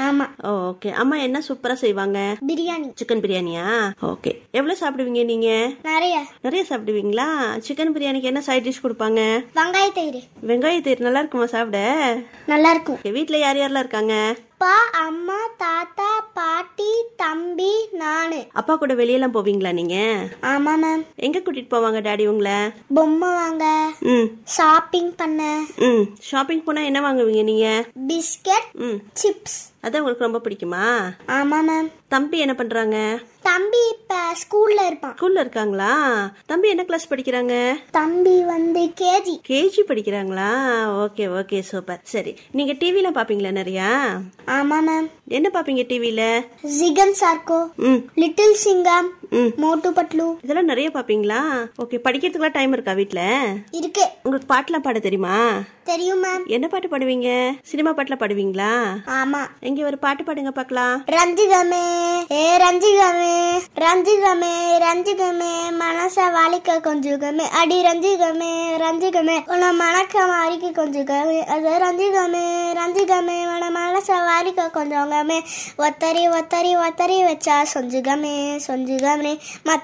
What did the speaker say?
ஆமா ஓகே அம்மா என்ன சூப்பரா செய்வாங்க பிரியாணி சிக்கன் பிரியாணியா ஓகே எவ்வளவு சாப்பிடுவீங்க நீங்க நிறைய நிறைய சாப்பிடுவீங்களா சிக்கன் பிரியாணிக்கு என்ன சைட் டிஷ் கொடுப்பாங்க வெங்காய தயிர் வெங்காய தயிர் நல்லா இருக்குமா சாப்பிட நல்லா இருக்கும் Okay, வீட்ல யார் யாரெல்லாம் இருக்காங்க அப்பா அம்மா தாத்தா பாட்டி தம்பி நானு அப்பா கூட வெளியெல்லாம் போவீங்களா நீங்க ஆமா மேம் எங்க கூட்டிட்டு போவாங்க டாடி உங்களை பொம்மை வாங்க ம் ஷாப்பிங் பண்ண ம் ஷாப்பிங் போனா என்ன வாங்குவீங்க நீங்க பிஸ்கட் ம் சிப்ஸ் அதான் உங்களுக்கு ரொம்ப பிடிக்குமா ஆமா மேம் தம்பி என்ன பண்றாங்க தம்பி இப்ப ஸ்கூல்ல இருப்பான் ஸ்கூல்ல இருக்காங்களா தம்பி என்ன கிளாஸ் படிக்கிறாங்க தம்பி வந்து கேஜி கேஜி படிக்கிறாங்களா ஓகே ஓகே சூப்பர் சரி நீங்க டிவில பாப்பீங்களா நிறையா ஆமா மேம் என்ன பாப்பீங்க டிவில ஜிகன் சார்கோ ம் லிட்டில் சிங்கம் ம் மோட்டு பட்லு இதெல்லாம் நிறைய பாப்பீங்களா ஓகே படிக்கிறதுக்குலாம் டைம் இருக்கா வீட்ல இருக்கு உங்களுக்கு பாட்டுலாம் பாட தெரியுமா தெரியும் மேம் என்ன பாட்டு பாடுவீங்க சினிமா பாட்டுல பாடுவீங்களா ஆமா இங்க ஒரு பாட்டு பாடுங்க பார்க்கலாம் ரஞ்சிதமே ஏ ரஞ்சிதமே ரஞ்சிதமே ரஞ்சிதமே மனச வாலிக்க கொஞ்சுகமே அடி ரஞ்சிதமே ரஞ்சிதமே உன மணக்க மாறிக்க கொஞ்சுகமே அது ரஞ்சிதமே ரஞ்சிதமே உன மனச வாலிக்க கொஞ்சங்கமே ஒத்தரி ஒத்தரி ஒத்தரி வச்சா சொஞ்சுகமே சொஞ்சுகமே மத்த